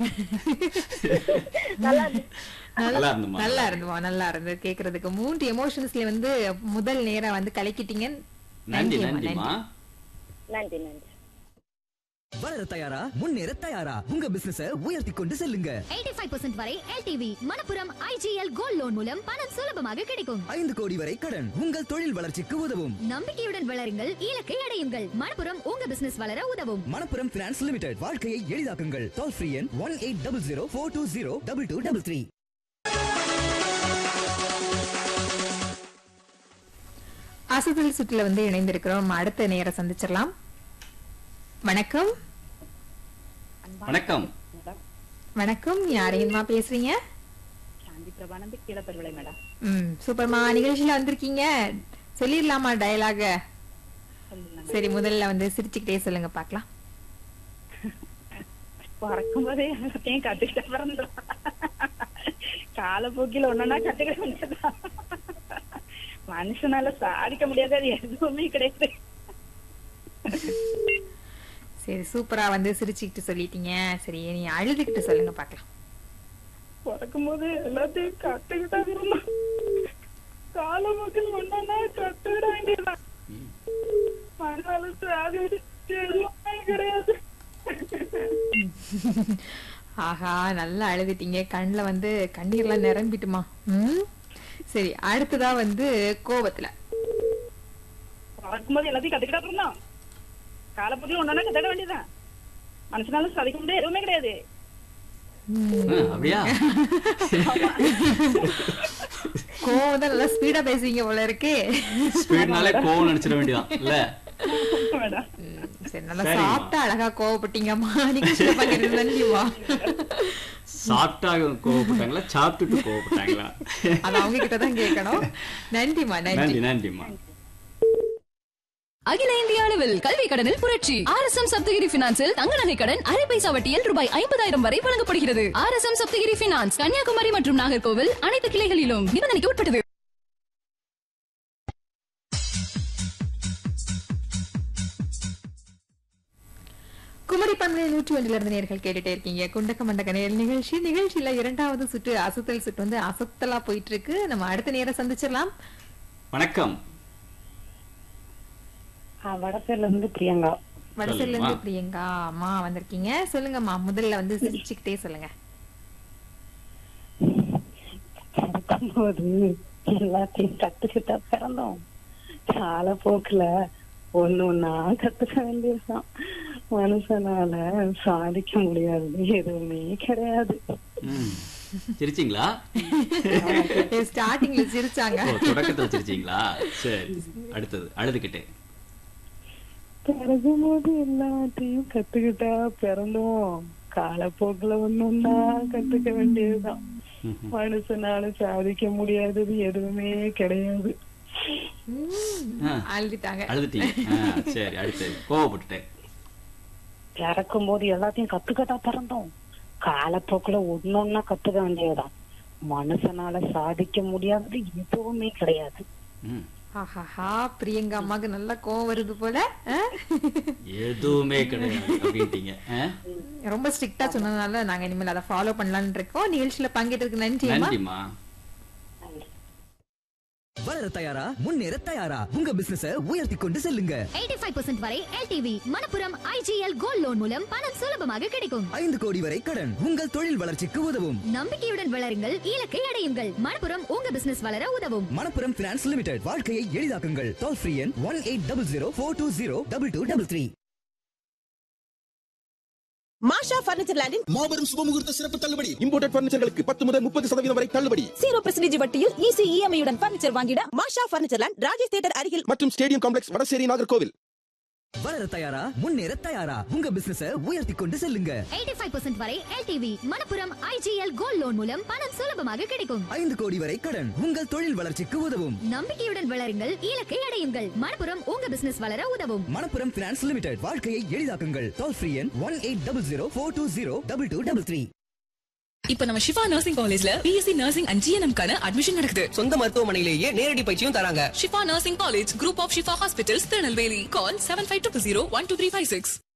நல்லா இருக்கு. நல்லா இருந்துமா நல்லா இருந்துமா நல்லா இருந்து கேக்குறதுக்கு மூன்று எமோஷன்ஸ்ல வந்து முதல் நேரா வந்து கலக்கிட்டீங்க நன்றி நன்றிம்மா, நன்றிமா நன்றி நன்றி வளர தயாரா முன்னேற தயாரா உங்க பிசினஸ உயர்த்தி கொண்டு செல்லுங்க 85% வரை LTV Manappuram IGL gold loan மூலம் பணம் சுலபமாக கிடைக்கும் ஐந்து கோடி வரை கடன் உங்கள் தொழில் வளர்ச்சிக்கு உதவும் நம்பிக்கையுடன் வளருங்கள் இலக்கை அடையுங்கள் மணப்புரம் உங்க பிசினஸ் வளர உதவும் மணப்புரம் பினான்ஸ் லிமிடெட் வாழ்க்கையை எளிதாக்குங்கள் டோல் ஃப்ரீ எண் one eight double zero four two zero double two double three அசதல் சுற்றுல வந்து இணைந்திருக்கிறோம் நம்ம அடுத்த நேரம் சந்திச்சிடலாம் வணக்கம் வணக்கம் வணக்கம் யாரையுமா பேசுறீங்க சாந்தி பிரபானந்த் கீழப்பெருவிளை மேடம் ம் சூப்பர்மா நிகழ்ச்சியில வந்திருக்கீங்க சொல்லிடலாமா டயலாக சரி முதல்ல வந்து சிரிச்சுக்கிட்டே சொல்லுங்க பார்க்கலாம் பறக்கும் போதே எல்லாத்தையும் கத்துக்கிட்ட பிறந்தோம் காலப்போக்கில ஒன்னொன்னா கத்துக்கிட வேண்டியதுதான் மனுஷனால சாதிக்க முடியாதது எதுவுமே கிடையாது சரி சூப்பரா வந்து சிரிச்சுக்கிட்டு சொல்லிட்டீங்க சரி நீ அழுதுகிட்டு சொல்லுங்க பார்க்கலாம் பிறக்கும் போது எல்லாத்தையும் கத்துக்கிட்டா இருந்தோம் காலப்போக்கில் ஒன்னொன்னா கத்துக்கிட வேண்டியதுதான் மனுஷனால சாதிக்க எதுவுமே கிடையாது ஆஹா நல்லா அழுதுட்டீங்க கண்ணுல வந்து கண்ணீர்லாம் நிரம்பிட்டுமா ம் சரி அடுத்ததா வந்து கோபத்துல பார்க்கும்போது எல்லாத்தையும் கத்துக்கிட்டா இருந்தோம் காலப்போக்கில் ஒன்னொன்னா கத்துக்கிட வேண்டியதுதான் மனுஷனால சாதிக்க முடியாது எதுவுமே கிடையாது ஆ, அப்படியா கோவம் தான் நல்லா ஸ்பீடா பேசுவீங்க போல இருக்கு ஸ்பீட்னாலே கோவம் நினைச்சிட வேண்டியதான் இல்ல மேடம் ம், சரி நல்லா சரிம்மா. சாப்பிட்டா அழகா கோவப்பட்டீங்கம்மா நிகழ்ச்சியில பங்கிறது நன்றிமா சாப்பிட்டா கோவப்பட்டாங்களா சாப்பிட்டுட்டு கோவப்பட்டாங்களா அது அவங்க கிட்ட தான் கேட்கணும் நன்றிமா நன்றி நன்றி நன்றிமா அகில இந்திய அளவில் கல்வி கடனில் புரட்சி ஆர் எஸ் எம் சப்தகிரி பினான்சில் தங்க நகை கடன் அரை பைசா வட்டியில் ரூபாய் ஐம்பதாயிரம் வரை வழங்கப்படுகிறது R S M Sapthagiri finance Kanniyakumari மற்றும் நாகர்கோவில் அனைத்து கிளைகளிலும் நிபந்தனைக்கு உட்பட்டது குமரி பண்பலை நூற்றி ஒன்றில இருந்து நேர்கள் கேட்டுட்டே இருக்கீங்க குண்டக்க மண்டக்க நேர் நிகழ்ச்சி நிகழ்ச்சியில இரண்டாவது சுற்று அசத்தல் சுற்று வந்து அசத்தலா போயிட்டு இருக்கு நம்ம அடுத்த நேரம் சந்திச்சிடலாம் வணக்கம் வடசேர்ல இருந்து பிரியங்கா வடசையில இருந்து சொல்லுங்கம்மா. பிரியங்கா அம்மா வந்திருக்கீங்க சொல்லுங்கம்மா முதல்ல வந்து சிரிச்சுக்கிட்டே சொல்லுங்க பிறக்கும்போது எல்லாத்தையும் கத்துக்கிட்டா பிறந்தோம் காலப்போக்குல ஒண்ணு ஒன்னா கத்துக்க வேண்டியதுதான் மனுஷனால சாதிக்க முடியாது எதுவுமே கிடையாது ம். சிரிச்சீங்களா ஸ்டார்டிங்ல சிரிச்சாங்க ஓ தொடக்கத்துல சிரிச்சீங்களா சரி அடுத்தது அழுதுகிட்டே பிறகும்போது எல்லாத்தையும் கத்துக்கிட்டா பிறந்தோம் காலப்போக்குல ஒண்ணு ஒன்னா கத்துக்க வேண்டியதுதான் ம்ஹும். மனுஷனால சாதிக்க முடியாதது எதுவுமே கிடையாது ம், ஆ. அழுதுட்டாங்க அழுதுட்டீங்க ஆ, சரி அடுத்தது கோவப்பட்டுட்டேன் பிறக்கும் போது எல்லாத்தையும் கத்துக்கிட்டா பிறந்தோம் காலப்போக்குல ஒன்னொன்னா கத்துக்க வேண்டியதுதான் மனுஷனால சாதிக்க முடியாதது எதுவுமே கிடையாது ம். ஆஹாஹா பிரியங்கா அம்மாக்கு நல்லா கோவம் வருது போல ஆ? எதுவுமே கிடையாது அப்படின்ட்டீங்க ஆ? ரொம்ப ஸ்ட்ரிக்டா சொன்னதுனால நாங்க இனிமேல் அதை ஃபாலோ பண்ணலாம்னு இருக்கோம் நிகழ்ச்சியில பங்கேற்றதுக்கு நன்றி அம்மா நன்றிம்மா வளர தயாரா முன்னேற தயாரா உங்க பிசினஸ உயர்த்தி கொண்டு செல்லுங்க 85% வரை LTV Manappuram IGL gold loan மூலம் பணம் சுலபமாக கிடைக்கும் ஐந்து கோடி வரை கடன் உங்கள் தொழில் வளர்ச்சிக்கு உதவும் நம்பிக்கையுடன் வளருங்கள் இலக்கை அடையுங்கள் மணப்புரம் உங்க பிசினஸ் வளர உதவும் மணப்புரம் பினான்ஸ் லிமிடெட் வாழ்க்கையை எளிதாக்குங்கள் டோல் ஃப்ரீ எண் one eight double zero four two zero double two double three Masha furniture லேண்டின் மாபெரும் சுபமுகூர்த்த சிறப்பு தள்ளுபடி இம்போர்டட் பர்னிச்சர்களுக்கு பத்து முதல் முப்பது சதவீதம் வரை தள்ளுபடி ஜீரோ பெர்சன்டேஜ் வட்டியில் ஈஸி இஎம்ஐ உடன் பர்னிச்சர் வாங்கிட Masha furniture land Rajesh theatre அருகில் மற்றும் ஸ்டேடியம் காம்ப்ளெக்ஸ் வடசேரி நாகர்கோவில் வளர தயாரா முன்னேற தயாரா உங்க பிசினஸ உயர்த்தி கொண்டு செல்லுங்க 85% வரை LTV Manappuram IGL gold loan மூலம் பணம் சுலபமாக கிடைக்கும் ஐந்து கோடி வரை கடன் உங்கள் தொழில் வளர்ச்சிக்கு உதவும் நம்பிக்கையுடன் வளருங்கள் இலக்கை அடையுங்கள் மணப்புரம் உங்க பிசினஸ் வளர உதவும் மணப்புரம் பினான்ஸ் லிமிடெட் வாழ்க்கையை எளிதாக்குங்கள் டோல் ஃப்ரீ எண் one eight double zero four two zero double two double three இப்ப நம்ம ஷிஃபா நர்சிங் காலேஜ்ல பிஎஸ்சி நர்சிங் அண்ட் ஜிஎன்எம் கான அட்மிஷன் நடக்குது சொந்த மருத்துவமனையிலேயே நேரடி பயிற்சியும் தராங்க Shifa nursing college group of Shifa hospitals Tirunelveli call seven five two zero one two three five six